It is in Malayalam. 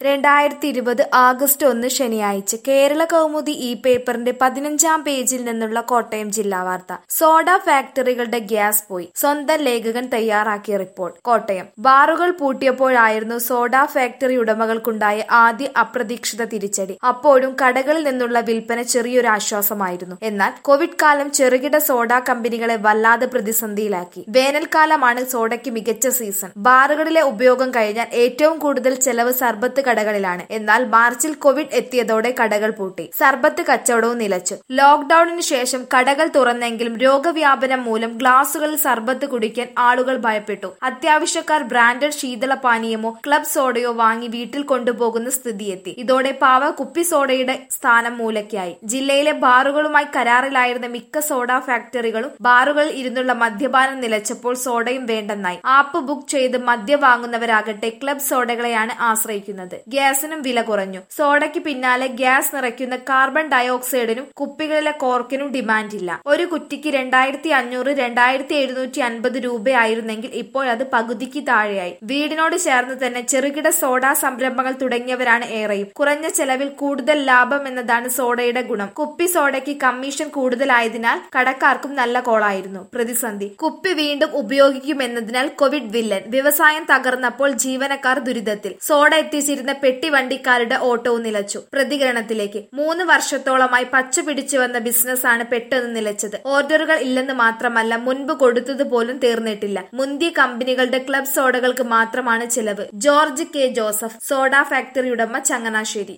രണ്ടായിരത്തി ഇരുപത് ആഗസ്റ്റ് ഒന്ന് ശനിയാഴ്ച കേരള കൗമുദി ഈ പേപ്പറിന്റെ പതിനഞ്ചാം പേജിൽ നിന്നുള്ള കോട്ടയം ജില്ലാ വാർത്ത സോഡ ഫാക്ടറികളുടെ ഗ്യാസ് പോയി സ്വന്തം ലേഖകൻ തയ്യാറാക്കിയ റിപ്പോർട്ട് കോട്ടയം ബാറുകൾ പൂട്ടിയപ്പോഴായിരുന്നു സോഡ ഫാക്ടറി ഉടമകൾക്കുണ്ടായ ആദ്യ അപ്രതീക്ഷിത തിരിച്ചടി അപ്പോഴും കടകളിൽ നിന്നുള്ള വിൽപ്പന ചെറിയൊരു ആശ്വാസമായിരുന്നു എന്നാൽ കോവിഡ് കാലം ചെറുകിട സോഡ കമ്പനികളെ വല്ലാതെ പ്രതിസന്ധിയിലാക്കി വേനൽക്കാലമാണ് സോഡയ്ക്ക് മികച്ച സീസൺ ബാറുകളിലെ ഉപയോഗം കഴിഞ്ഞാൽ ഏറ്റവും കൂടുതൽ ചെലവ് സർബത്ത് കടകളിലാണ് എന്നാൽ മാർച്ചിൽ കോവിഡ് എത്തിയതോടെ കടകൾ പൂട്ടി സർബത്ത് കച്ചവടവും നിലച്ചു ലോക്ഡൌണിന് ശേഷം കടകൾ തുറന്നെങ്കിലും രോഗവ്യാപനം മൂലം ഗ്ലാസുകളിൽ സർബത്ത് കുടിക്കാൻ ആളുകൾ ഭയപ്പെട്ടു അത്യാവശ്യക്കാർ ബ്രാൻഡഡ് ശീതളപാനീയമോ ക്ലബ് സോഡയോ വാങ്ങി വീട്ടിൽ കൊണ്ടുപോകുന്ന സ്ഥിതിയെത്തി ഇതോടെ പാവ കുപ്പി സോഡയുടെ സ്ഥാനം മൂലയ്ക്കായി ജില്ലയിലെ ബാറുകളുമായി കരാറിലായിരുന്ന മിക്ക സോഡ ഫാക്ടറികളും ബാറുകളിൽ ഇരുന്നുള്ള മദ്യപാനം നിലച്ചപ്പോൾ സോഡയും വേണ്ടെന്നായി ആപ്പ് ബുക്ക് ചെയ്ത് മദ്യം വാങ്ങുന്നവരാകട്ടെ ക്ലബ് സോഡകളെയാണ് ആശ്രയിക്കുന്നത് ഗ്യാസിനും വില കുറഞ്ഞു സോഡയ്ക്ക് പിന്നാലെ ഗ്യാസ് നിറയ്ക്കുന്ന കാർബൺ ഡയോക്സൈഡിനും കുപ്പികളിലെ കോർക്കിനും ഡിമാൻഡില്ല ഒരു കുറ്റിക്ക് രണ്ടായിരത്തി അഞ്ഞൂറ് രണ്ടായിരത്തി എഴുന്നൂറ്റി അൻപത് രൂപയായിരുന്നെങ്കിൽ ഇപ്പോൾ അത് പകുതിക്ക് താഴെയായി വീടിനോട് ചേർന്ന് തന്നെ ചെറുകിട സോഡ സംരംഭങ്ങൾ തുടങ്ങിയവരാണ് ഏറെയും കുറഞ്ഞ ചെലവിൽ കൂടുതൽ ലാഭം എന്നതാണ് സോഡയുടെ ഗുണം കുപ്പി സോഡയ്ക്ക് കമ്മീഷൻ കൂടുതലായതിനാൽ കടക്കാർക്കും നല്ല കോളായിരുന്നു പ്രതിസന്ധി കുപ്പി വീണ്ടും ഉപയോഗിക്കുമെന്നതിനാൽ കോവിഡ് വില്ലൻ വ്യവസായം തകർന്നപ്പോൾ ജീവനക്കാർ ദുരിതത്തിൽ സോഡ എത്തിച്ചിരുന്ന പെട്ടിവണ്ടിക്കാരുടെ ഓട്ടവും നിലച്ചു പ്രതികരണത്തിലേക്ക് മൂന്ന് വർഷത്തോളമായി പച്ച പിടിച്ചു വന്ന ബിസിനസ്സാണ് പെട്ടെന്ന് നിലച്ചത് ഓർഡറുകൾ ഇല്ലെന്ന് മാത്രമല്ല മുൻപ് കൊടുത്തത് പോലും തീർന്നിട്ടില്ല മുന്തിയ കമ്പനികളുടെ ക്ലബ് സോഡകൾക്ക് മാത്രമാണ് ചിലവ് George K Joseph soda factory ഉടമ ചങ്ങനാശ്ശേരി